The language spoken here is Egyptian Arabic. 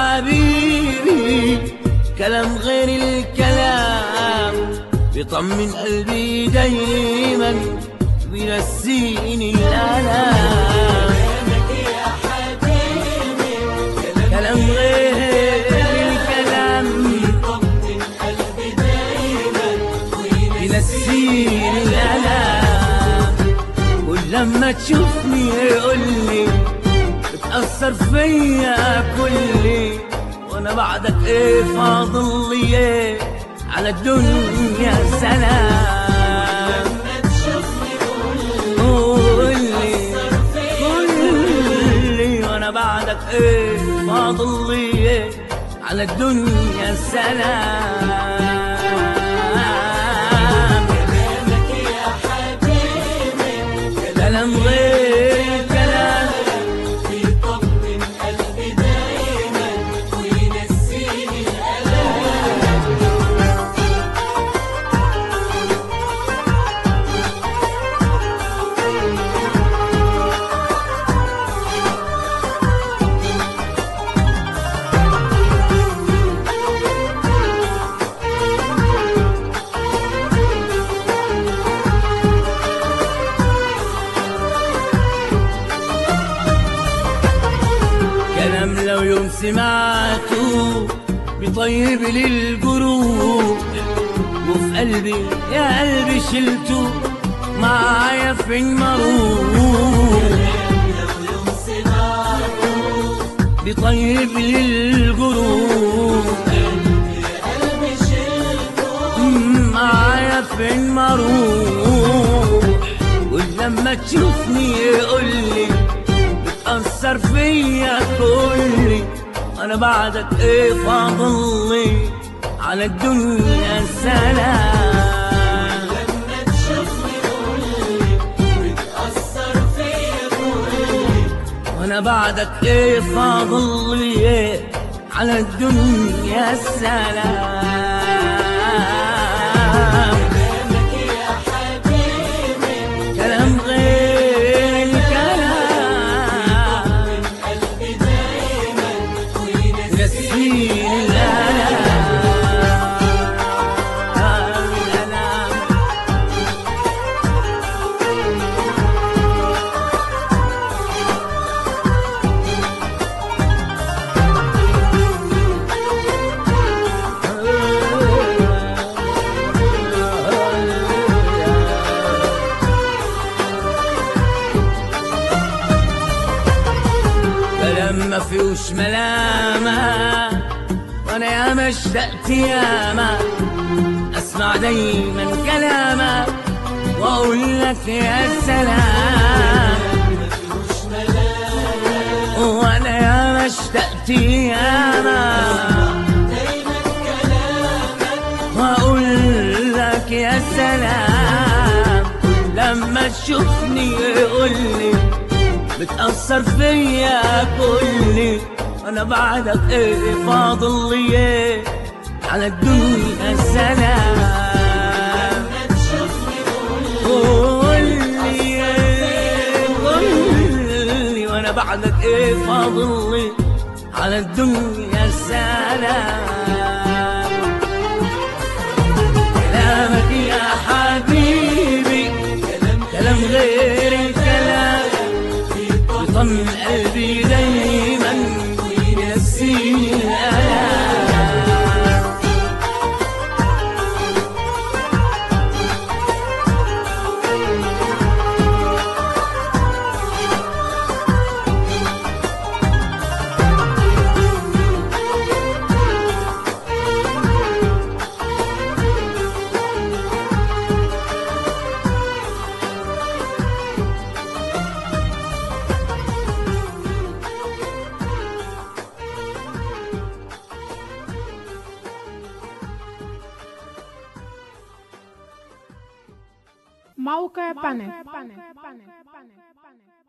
حبيبي كلام غير الكلام بيطمن قلبي دايما بينسيني الالام كلام غير الكلام ينسيني الالام ولما تشوفني يقولي بتأثر فيا كلي وانا بعدك ايه فاضل لي ايه على الدنيا سلام قولي قولي وانا بعدك ايه فاضل لي ايه على الدنيا سلام كلام غير كلام كلام لو يوم سمعته بيطيب لي القلوب وفي قلبي يا قلبي شلته معايا في المروب بيطيب لي القلوب معايا في المروب ولما تشوفني يقولي بتأثر فيا كلي أنا بعدك إيه فاضل لي على الدنيا سلام وأنا بعدك إيه فاضل لي إيه على الدنيا سلام كلام غير الكلام يسير الألام الألام كلام ما فيهوش ملامة وانا ياما اشتقت ياما اسمع دايما كلامك واقول لك يا سلام وانا ياما اشتقت ياما واقول لك يا سلام لما تشوفني يقول لي بتأثر فيا كلي أنا بعدك إيه فاضل لي إيه على الدنيا سلام قولي إيه قولي وأنا بعدك إيه فاضل لي على الدنيا سلام كلامك يا حبيبي كلام غير الكلام يطمن قلبي دايما ينسيني الآلام موقع بانل